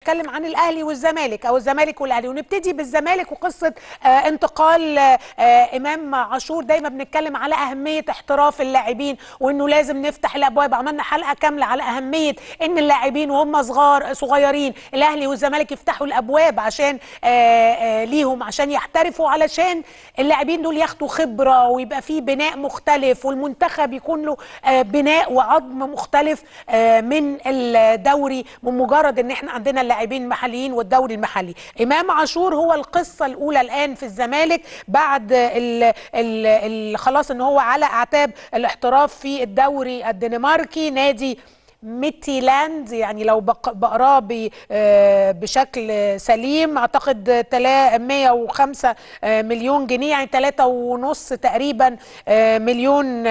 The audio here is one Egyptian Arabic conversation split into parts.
بنتكلم عن الاهلي والزمالك او الزمالك والاهلي ونبتدي بالزمالك وقصه آه انتقال آه آه امام عاشور دايما بنتكلم على اهميه احتراف اللاعبين وانه لازم نفتح الابواب عملنا حلقه كامله على اهميه ان اللاعبين وهم صغار صغيرين الاهلي والزمالك يفتحوا الابواب عشان آه آه ليهم عشان يحترفوا علشان اللاعبين دول ياخدوا خبره ويبقى في بناء مختلف والمنتخب يكون له آه بناء وعظم مختلف آه من الدوري من مجرد ان احنا عندنا اللاعبين المحليين والدوري المحلي امام عاشور هو القصه الاولى الان في الزمالك بعد ال ال ال خلاص ان هو على اعتاب الاحتراف في الدوري الدنماركي نادي ميتيلاند يعني لو بقراه بشكل سليم اعتقد 105 مليون جنيه يعني 3 ونص تقريبا مليون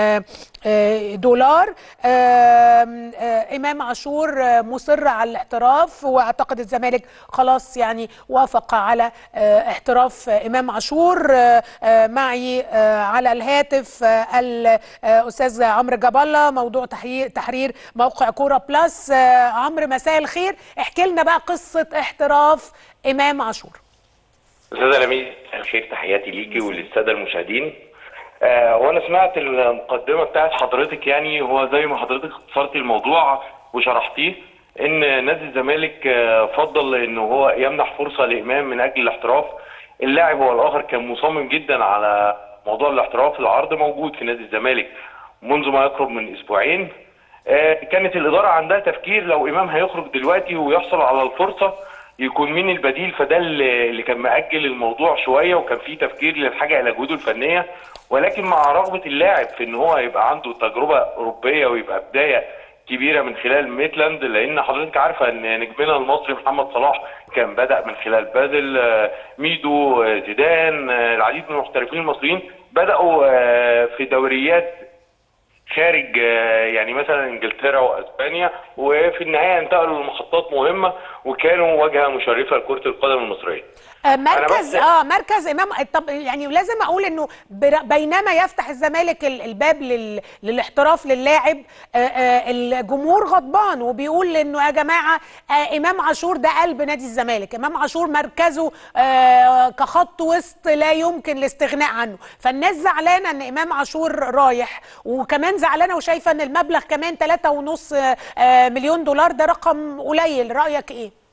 دولار امام عاشور مصر على الاحتراف واعتقد الزمالك خلاص يعني وافق على احتراف امام عاشور معي على الهاتف الاستاذ عمرو جاب الله موضوع تحرير موقع كوره بلس عمرو مساء الخير احكي لنا بقى قصه احتراف امام عاشور استاذه لميس الخير تحياتي ليكي وللساده المشاهدين آه وانا سمعت المقدمه بتاعت حضرتك يعني هو زي ما حضرتك اختصرتي الموضوع وشرحتيه ان نادي الزمالك آه فضل ان هو يمنح فرصه لامام من اجل الاحتراف اللاعب هو الاخر كان مصمم جدا على موضوع الاحتراف العرض موجود في نادي الزمالك منذ ما يقرب من اسبوعين آه كانت الاداره عندها تفكير لو امام هيخرج دلوقتي ويحصل على الفرصه يكون مين البديل فده اللي كان مأجل الموضوع شويه وكان في تفكير للحاجه الى جهوده الفنيه ولكن مع رغبه اللاعب في ان هو يبقى عنده تجربه اوروبيه ويبقى بدايه كبيره من خلال ميتلاند لان حضرتك عارفه ان نجمنا المصري محمد صلاح كان بدا من خلال بازل ميدو زيدان العديد من المحترفين المصريين بداوا في دوريات خارج يعني مثلا انجلترا واسبانيا وفي النهايه انتقلوا لمحطات مهمه وكانوا واجهه مشرفه لكره القدم المصريه. مركز اه مركز امام طب يعني لازم اقول انه بينما يفتح الزمالك الباب لل... للاحتراف للاعب آه آه الجمهور غضبان وبيقول انه يا جماعه آه امام عاشور ده قلب نادي الزمالك امام عاشور مركزه آه كخط وسط لا يمكن الاستغناء عنه فالناس زعلانه ان امام عاشور رايح وكمان زعلانه وشايفه ان المبلغ كمان 3.5 آه مليون دولار ده رقم قليل رايك ايه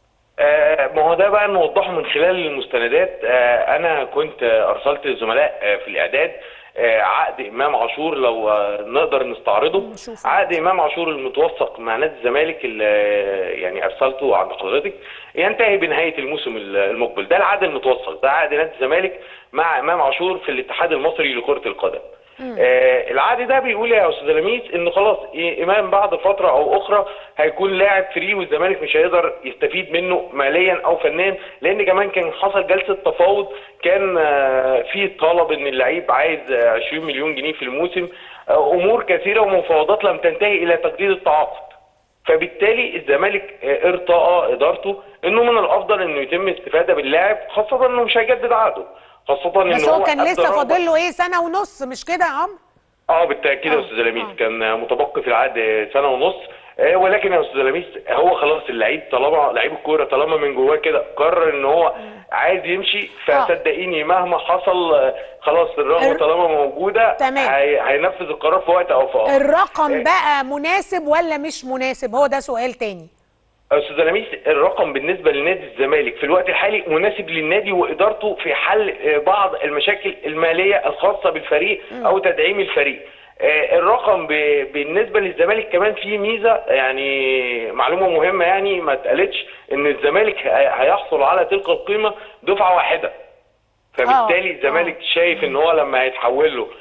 آه ما هو ده بقى نوضحه من خلال المستندات آه انا كنت ارسلت الزملاء آه في الاعداد عقد امام عاشور لو نقدر نستعرضه عقد امام عاشور المتوثق مع نادي الزمالك اللي يعني ارسلته عند حضرتك ينتهي بنهايه الموسم المقبل ده العقد المتوثق ده عقد نادي الزمالك مع امام عاشور في الاتحاد المصري لكره القدم آه العقد ده بيقول يا استاذ لميس ان خلاص امام بعد فتره او اخرى هيكون لاعب فري والزمالك مش هيقدر يستفيد منه ماليا او فنيا لان كمان كان حصل جلسه تفاوض كان آه في طلب ان اللعيب عايز 20 مليون جنيه في الموسم آه امور كثيره ومفاوضات لم تنتهي الى تجديد التعاقد فبالتالي الزمالك ارتأى ادارته انه من الافضل انه يتم استفاده باللاعب خاصه انه مش هيجدد عقده خاصه ان بس هو كان لسه فاضل له ايه سنه ونص مش كده يا عمرو اه بالتاكيد يا استاذ لميس آه. كان متبقي في العقد سنه ونص آه ولكن يا استاذ لميس هو خلاص اللعيب طالما لعيب الكوره طالما من جواه كده قرر ان هو عايز يمشي فصدقيني مهما حصل آه خلاص الرغبه طالما موجوده تمام هي... هينفذ القرار في وقت او في اخر الرقم بقى مناسب ولا مش مناسب هو ده سؤال تاني استاذ لميس الرقم بالنسبه لنادي الزمالك في الوقت الحالي مناسب للنادي وادارته في حل بعض المشاكل الماليه الخاصه بالفريق او تدعيم الفريق الرقم بالنسبه للزمالك كمان فيه ميزه يعني معلومه مهمه يعني ما اتقالتش ان الزمالك هيحصل على تلك القيمه دفعه واحده فبالتالي الزمالك شايف ان هو لما هيتحول له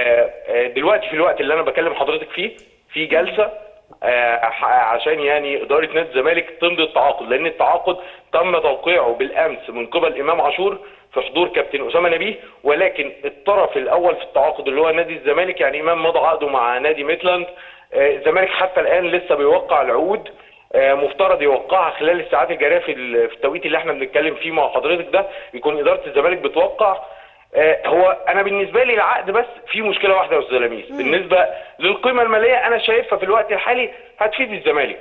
دلوقتي في الوقت اللي انا بكلم حضرتك فيه في جلسه عشان يعني اداره نادي الزمالك تمضي التعاقد لان التعاقد تم توقيعه بالامس من قبل امام عاشور في حضور كابتن اسامه نبيه ولكن الطرف الاول في التعاقد اللي هو نادي الزمالك يعني امام مضى عقده مع نادي ميتلاند الزمالك حتى الان لسه بيوقع العقود مفترض يوقعها خلال الساعات الجاريه في التوقيت اللي احنا بنتكلم فيه مع حضرتك ده يكون اداره الزمالك بتوقع هو انا بالنسبه لي العقد بس في مشكله واحده يا استاذ لميس بالنسبه للقيمه الماليه انا شايفها في الوقت الحالي هتفيد الزمالك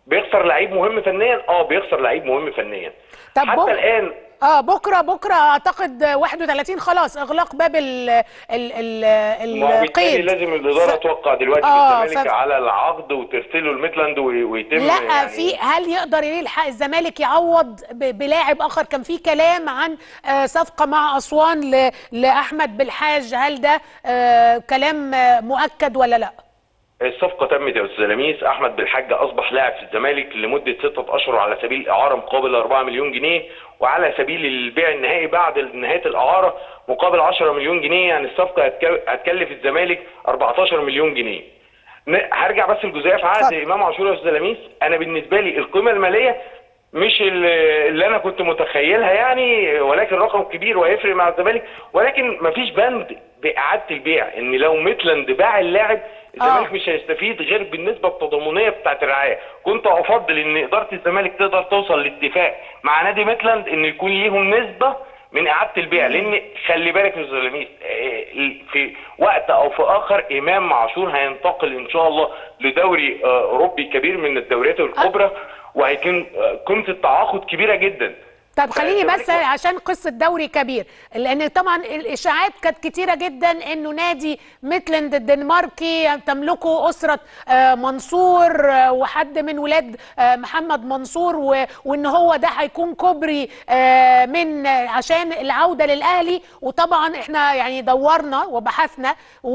بيخسر لعيب مهم فنيا اه بيخسر لعيب مهم فنيا طب حتى بك- الان اه بكره بكره اعتقد 31 خلاص اغلاق باب ال ال ال ما هو بالتالي القيد لازم الاداره ف- توقع دلوقتي آه، الزمالك ف- على العقد وترسله الميتلاند وي- ويتم لا يعني في هل يقدر يلحق الزمالك يعوض ب- بلاعب اخر كان في كلام عن آه، صفقه مع اسوان ل- لاحمد بالحاج هل ده آه، كلام آه، مؤكد ولا لا الصفقة تمت يا أستاذ لميس أحمد بالحاج أصبح لاعب في الزمالك لمدة ستة أشهر على سبيل الإعارة مقابل 4 مليون جنيه وعلى سبيل البيع النهائي بعد نهاية الإعارة مقابل 10 مليون جنيه يعني الصفقة هتك- هتكلف الزمالك 14 مليون جنيه ن- هرجع بس الجزئية في عقد اتفضل. إمام عاشور يا أستاذ لميس أنا بالنسبة لي القيمة المالية مش اللي اللي انا كنت متخيلها يعني ولكن رقم كبير وهيفرق مع الزمالك ولكن مفيش بند باعاده البيع ان لو ميتلاند باع اللاعب الزمالك آه. مش هيستفيد غير بالنسبه التضامنيه بتاعت الرعايه كنت افضل ان اداره الزمالك تقدر توصل لاتفاق مع نادي ميتلاند ان يكون ليهم نسبه من اعاده البيع لان خلي بالك يا استاذ لميس آه، في وقت او في اخر امام عاشور هينتقل ان شاء الله لدوري آه، اوروبي كبير من الدوريات الكبرى وهيكون آه، قيمه التعاقد كبيره جدا طب خليني فالزمالك بس عشان قصه دوري كبير لان طبعا الاشاعات كانت كتيره جدا انه نادي ميتلاند الدنماركي تملكه اسره آه، منصور آه، وحد من ولاد آه، محمد منصور و- وان هو ده هيكون كوبري آه، من آه، عشان العوده للاهلي وطبعا احنا يعني دورنا وبحثنا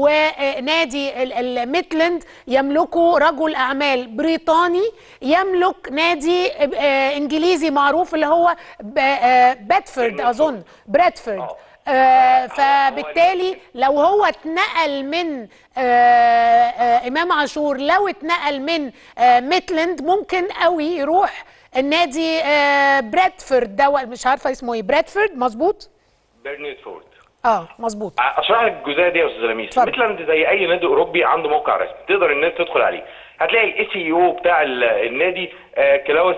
ونادي ال- ال- ميتلاند يملكه رجل اعمال بريطاني يملك نادي آه، انجليزي معروف اللي هو ب- آه، باتفورد اظن برادفورد آه. آه فبالتالي لو هو اتنقل من آه آه امام عاشور لو اتنقل من آه ميتلاند ممكن قوي يروح النادي آه برادفورد ده مش عارفه اسمه ايه برادفورد مظبوط بيرنيتفورد اه مظبوط اشرح لك الجزئيه دي يا استاذ لميس اتفضل. ميتلاند زي اي نادي اوروبي عنده موقع رسمي تقدر الناس تدخل عليه هتلاقي الاي سي او بتاع ال- النادي آه، كلاوس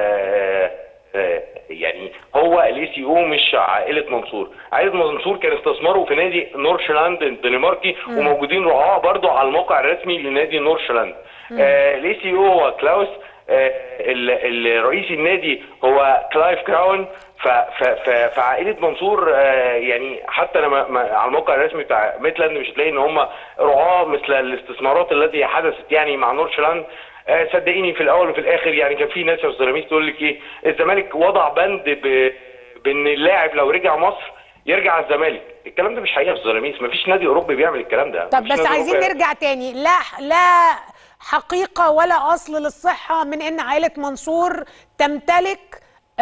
آه، آه، يعني هو الاي سي او مش عائله منصور عائله منصور كان استثماره في نادي نورشلاند الدنماركي وموجودين رعاه برضو على الموقع الرسمي لنادي نورشلاند الاي سي او هو كلاوس آه، ال- ال- رئيس النادي هو كلايف كراون ف- ف- ف- فعائله منصور آه، يعني حتى لما ما- على الموقع الرسمي بتاع ميتلاند مش هتلاقي ان هم رعاه مثل الاستثمارات التي حدثت يعني مع نورشلاند آه، صدقيني في الاول وفي الاخر يعني كان في ناس يا استاذ رميس تقول لك ايه الزمالك وضع بند ب- بان اللاعب لو رجع مصر يرجع الزمالك الكلام ده مش حقيقه يا استاذ رميس مفيش نادي اوروبي بيعمل الكلام ده طب مفيش بس نادي عايزين أوروبي- نرجع تاني لا لا حقيقة ولا أصل للصحة من إن عائلة منصور تمتلك آه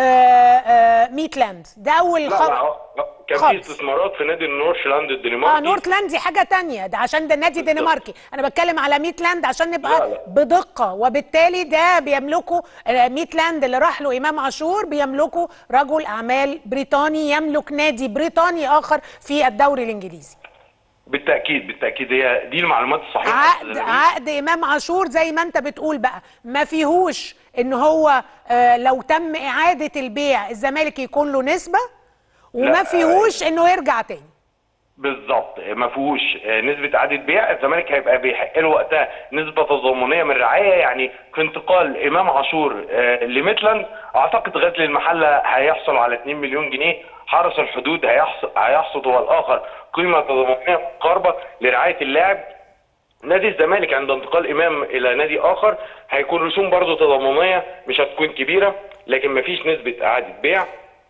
آه ميتلاند ده أول لا لا خبر لا، كان في خالص. استثمارات في نادي نورشلاند اه الدنماركي نورتلاند دي حاجة تانية ده عشان ده نادي بالظبط. دنماركي انا بتكلم على ميتلاند عشان نبقى لا، لا. بدقة وبالتالي ده بيملكه آه، ميتلاند اللي راح له امام عاشور بيملكه رجل اعمال بريطاني يملك نادي بريطاني اخر في الدوري الانجليزي بالتاكيد بالتاكيد هي دي المعلومات الصحيحه يا عقد أستاذ نبيل. عقد امام عاشور زي ما انت بتقول بقى ما فيهوش ان هو آه، لو تم اعادة البيع الزمالك يكون له نسبة وما لا، فيهوش انه يرجع تاني بالظبط ما فيهوش آه، نسبه اعاده بيع الزمالك هيبقى بيحق له وقتها نسبه تضامنيه من الرعايه يعني في انتقال امام عاشور آه، لميتلاند اعتقد غزل المحله هيحصل على 2 مليون جنيه حرس الحدود هيحصل هيحصد هو الاخر قيمه تضامنيه مقاربه لرعايه اللاعب نادي الزمالك عند انتقال امام الى نادي اخر هيكون رسوم برضه تضامنيه مش هتكون كبيره لكن مفيش نسبه اعاده بيع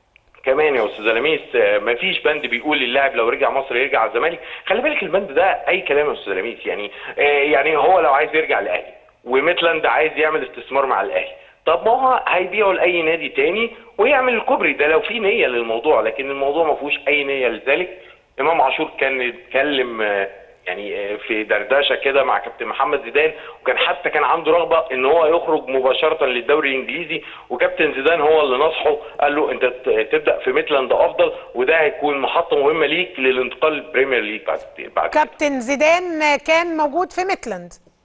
كمان يا استاذ لميس آه، مفيش بند بيقول للاعب لو رجع مصر يرجع على الزمالك خلي بالك البند ده اي كلام يا استاذ لميس يعني آه، يعني هو لو عايز يرجع الاهلي وميتلاند عايز يعمل استثمار مع الاهلي طب ما هو هيبيعه لاي نادي تاني ويعمل الكوبري ده لو في نيه للموضوع لكن الموضوع ما فيهوش اي نيه لذلك امام عاشور كان اتكلم آه، يعني آه، في دردشه كده مع كابتن محمد زيدان وكان حتى كان عنده رغبه ان هو يخرج مباشره للدوري الانجليزي وكابتن زيدان هو اللي نصحه قال له انت ت- تبدا في ميتلاند افضل وده هيكون محطه مهمه ليك للانتقال للبريمير ليج بعد بعد كابتن زيدان كان موجود في ميتلاند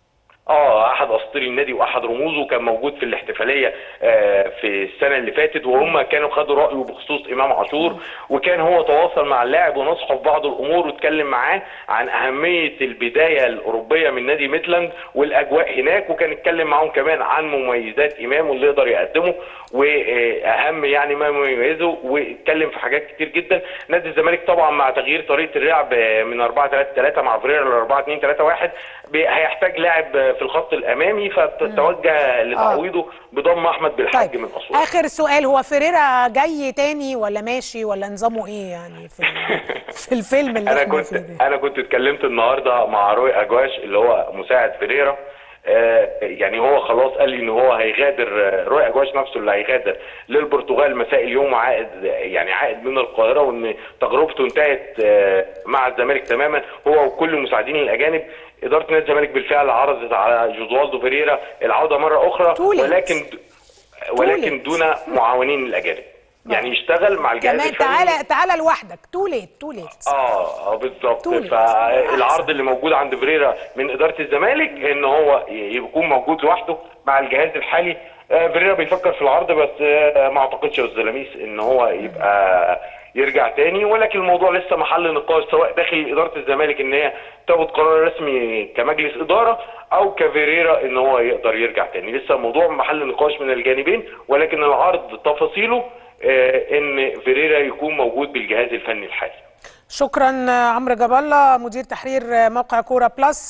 اه احد اساطير النادي واحد رموزه كان موجود في الاحتفاليه آه، في السنه اللي فاتت وهم كانوا خدوا رايه بخصوص امام عاشور وكان هو تواصل مع اللاعب ونصحه في بعض الامور واتكلم معاه عن اهميه البدايه الاوروبيه من نادي ميتلاند والاجواء هناك وكان اتكلم معاهم كمان عن مميزات امام واللي يقدر يقدمه واهم يعني ما يميزه واتكلم في حاجات كتير جدا نادي الزمالك طبعا مع تغيير طريقه اللعب من 4 3 3 مع فريرا ل 4 2 3 1 بي- هيحتاج لاعب في الخط الامامي فتوجه لتعويضه بضم احمد بالحاج طيب من اسوان اخر سؤال هو فيريرا جاي تاني ولا ماشي ولا نظامه ايه يعني في في الفيلم اللي انا احنا كنت فيه ده انا كنت اتكلمت النهارده مع روي اجواش اللي هو مساعد فيريرا آه، يعني هو خلاص قال لي ان هو هيغادر آه، روي اجواش نفسه اللي هيغادر للبرتغال مساء اليوم عائد يعني عائد من القاهره وان تجربته انتهت آه، مع الزمالك تماما هو وكل المساعدين الاجانب اداره نادي الزمالك بالفعل عرضت على جوزوالدو فيريرا العوده مره اخرى Too late. ولكن ولكن late. دون معاونين الاجانب يعني يشتغل مع الجهاز كمان الفني تعالى تعالى لوحدك تو ليت تو ليت اه اه بالظبط طولي. فالعرض اللي موجود عند فريرا من اداره الزمالك ان هو ي- يكون موجود لوحده مع الجهاز الحالي آه، فريرا بيفكر في العرض بس آه، ما اعتقدش يا استاذ لميس ان هو يبقى يرجع تاني ولكن الموضوع لسه محل نقاش سواء داخل اداره الزمالك ان هي تاخد قرار رسمي كمجلس اداره او كفيريرا ان هو يقدر يرجع تاني لسه الموضوع محل نقاش من الجانبين ولكن العرض تفاصيله آه، ان فيريرا يكون موجود بالجهاز الفني الحالي شكرا عمرو جاب الله مدير تحرير موقع كوره بلس